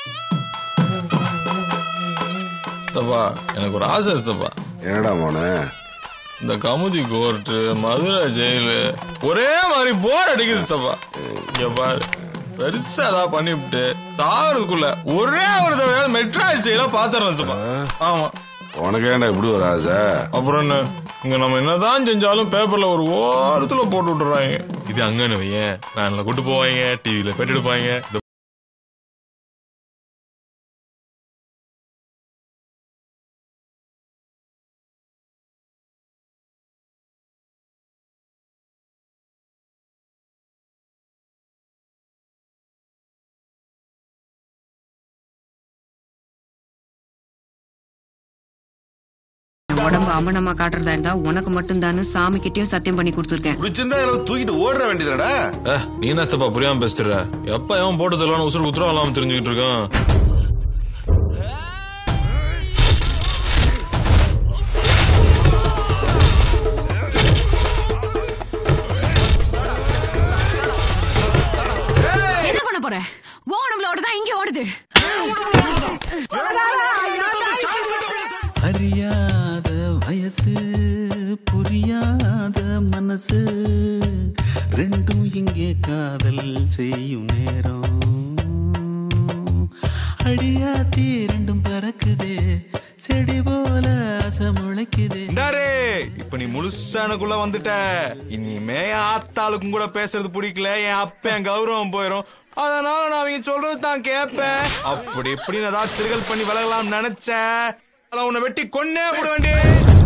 சித்தப்பா எனக்கு ஒரு ஆசை சித்தப்பா என்னடா மோனே இந்த கமுதி கோர்ட்டு மதுரை ஜெயிலு ஒரே மாதிரி போர் அடிக்குது சித்தப்பா இங்க பாரு பெருசா ஏதாவது பண்ணிவிட்டு சாவறதுக்குள்ள ஒரே ஒரு தடவை மெட்ராஸ் ஜெயில பாத்துறேன் சித்தப்பா ஆமா உனக்கு ஏன்டா இப்படி ஒரு ஆசை அப்புறம் என்ன இங்க நம்ம என்னதான் செஞ்சாலும் பேப்பர்ல ஒரு ஓரத்துல போட்டு விட்டுறாங்க இது அங்கன்னு வையேன் வேன்ல கூட்டு போவாங்க டிவில பேட்டி எடுப்பாங்க இந்த உடம்பு அமனமா காட்டுறதா இருந்தா உனக்கு மட்டும்தான் சாமி கிட்டயும் சத்தியம் பண்ணி கொடுத்துருக்கேன் பிடிச்சிருந்தா எல்லாம் தூக்கிட்டு ஓடுற வேண்டியதுடா அஹ், நீ என்ன சித்தப்பா புரியாம பேசுற எப்ப எவன் போட்டதுல உசுறு குத்துறோம் இல்லாம தெரிஞ்சுக்கிட்டு இருக்கான் என்ன பண்ண போற ஓ நம்மள ஓடுதான் இங்க ஓடுது அறியாத வயசு புரியாத மனசு ரெண்டும் இங்கே காதல் செய்யும் நேரம் அடியாத்தி ரெண்டும் பறக்குதே செடி போல ஆசை முளைக்குதே இந்தாரே இப்ப நீ முழுசா எனக்குள்ள வந்துட்ட இனிமே என் ஆத்தாளுக்கும் கூட பேசுறது பிடிக்கல என் அப்ப என் கௌரவம் போயிரும் அதனால நான் அவங்க சொல்றது தான் கேட்பேன் அப்படி இப்படி நான் ஏதாவது திருகல் பண்ணி விலகலாம்னு நினைச்சேன் ஆனா உன்னை வெட்டி கொன்னே போட வேண்டிய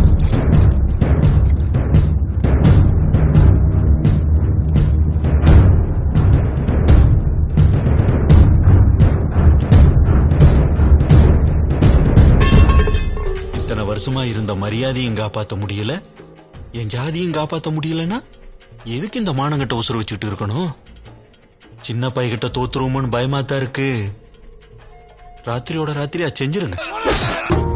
இத்தனை வருஷமா இருந்த மரியாதையும் காப்பாத்த முடியல என் ஜாதியும் காப்பாத்த முடியலன்னா எதுக்கு இந்த மானங்கிட்ட உசுறு வச்சுட்டு இருக்கணும் சின்ன பையகிட்ட தோத்துருவோமோன்னு பயமா தான் இருக்கு ராத்திரியோட ராத்திரியா செஞ்சிருங்க